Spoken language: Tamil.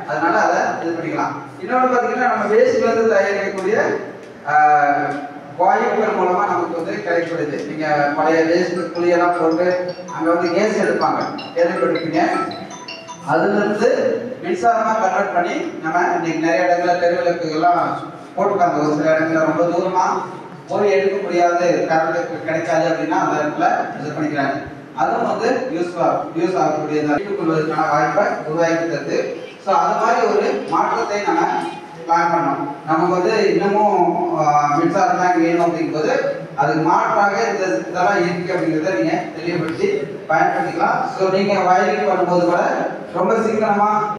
அதனால அதை இது பண்ணிக்கலாம் இன்னொன்று பார்த்தீங்கன்னா நம்ம வேஸ்ட்ல இருந்து தயாரிக்கக்கூடிய ஆஹ், வாயுக்கள் மூலமா நமக்கு வந்து கிடைக்கப்படுது நீங்க பழைய வேஸ்ட் புளியெல்லாம் போட்டு அங்க வந்து கேஸ் எடுப்பாங்க கேள்விப்பட்டிருப்பீங்க அதுல இருந்து மின்சாரமா கன்வெர்ட் பண்ணி நம்ம இன்னைக்கு நிறைய இடங்கள்ல தெருவிளக்குகள்லாம் போட்டுருக்காங்க ஒரு சில இடங்கள்ல ரொம்ப தூரமா போய் எடுக்க முடியாது கரண்ட் கிடைக்காது அப்படின்னா அந்த இடத்துல இது பண்ணிக்கிறாங்க அதுவும் வந்து யூஸ் யூஸ் ஆகக்கூடியதாக கொள்வதற்கான வாய்ப்பை உருவாக்கி தருது ஸோ அது மாதிரி ஒரு மாற்றத்தை நம்ம பிளான் பண்ணோம் நமக்கு வந்து இன்னமும் ஆஹ், மின்சாரம் தான் வேணும் அப்படிங்கும்போது அதுக்கு மாற்றாக இந்த இதெல்லாம் இருக்கு அப்படிங்கிறத நீங்க தெளிவுபடுத்தி பயன்படுத்திக்கலாம் ஸோ நீங்க வயலிங் பண்ணும்போது கூட ரொம்ப சீக்கிரமா